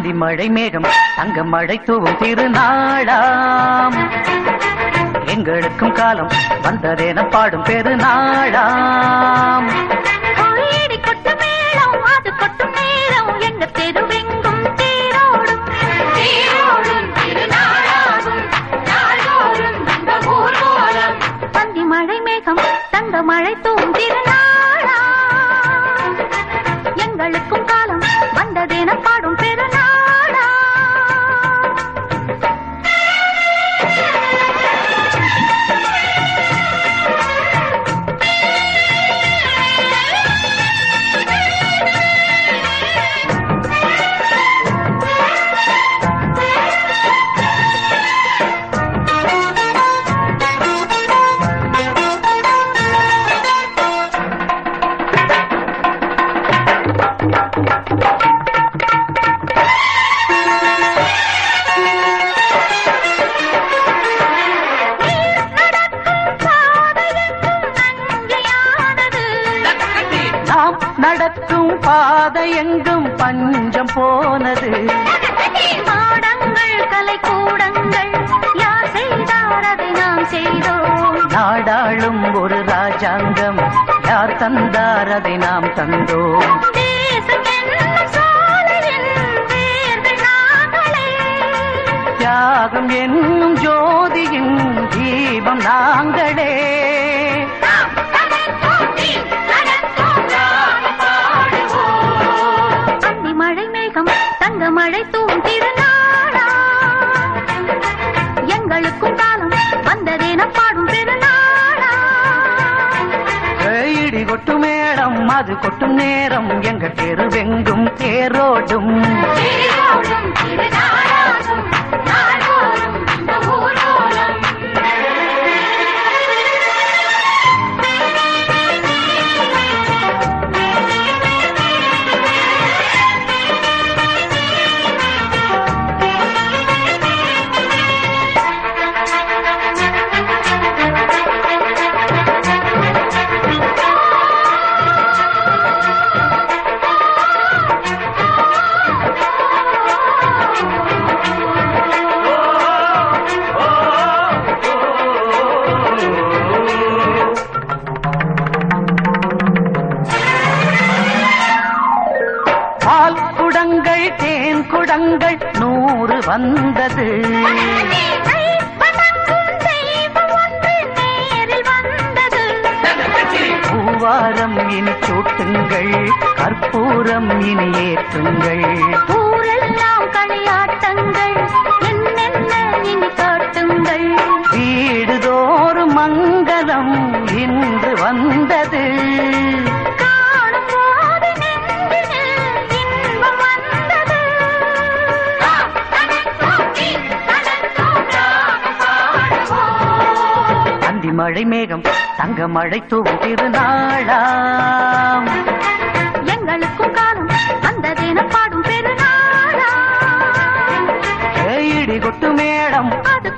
அந்தி மழை மேகம் தங்க மழை தூவும் திருநாளாம் எங்களுக்கும் காலம் வந்ததென பாடும் பெருநாளாம் கோயிடி கொட்டு மேளம் அது கொட்டும் நேரம் எங்க தெருவெங்கும் தேரோடும் தேரோடும் திருநாளாகும் நாள்தோறும் இந்த ஊர்வலம் பந்தி மழை மேகம் தங்க மழை தூவும் திருநாளா எங்களுக்கும் காலம் வந்ததென பாடும் பெருநாளா நாம் நடக்கும் பாதை எங்கும் பஞ்சம் போனது மாடங்கள் கலை கூடங்கள் யார் செய்தார் அதை நாம் செய்தோம் நாடாளும் ஒரு ராஜாங்கம் யார் தந்தார் அதை நாம் தந்தோம் தேசம் என்னும் சோலையின் வேர்கள் நாங்களே. தியாகம் என்னும் ஜோதியின் தீபம் நாங்களே நாம் தழைத்தோங்கி நடந்தோம் நாம் பாடுவோம். அந்தி மழை மேகம் தங்க மழை தூவும் திருநாளா எங்களுக்கும் காலம் வந்ததேன பாடும் பெருநாளா இடி கொட்டு மேடம் அது கொட்டும் நேரம் எங்க தெருவெங்கும் தேரோடும் தேரோடும் திருநாளாகும் நாள்தோறும் இந்த ஊர்வலம். பால் குடங்கள் தேன் குடங்கள் நூறு வந்தது வணங்கும் தெய்வம் ஒன்று நேரில் வந்தது. பூவாரம் இனி சூட்டுங்கள் கற்பூரம் இனி ஏற்றுங்கள் ஊரெல்லாம் களியாட்டங்கள் என்னென்ன இனி காட்டுங்கள் வீடுதோறும் மங்களம் இன்று வந்தது காணும் போது நெஞ்சினில் இன்பம் வந்தது அந்தி மழை மேகம் தங்க மழை தூவும் திருநாளாம் எங்களுக்கும் காலம் வந்ததென பாடும் பெருநாளா இடி கொட்டு மேடம் அது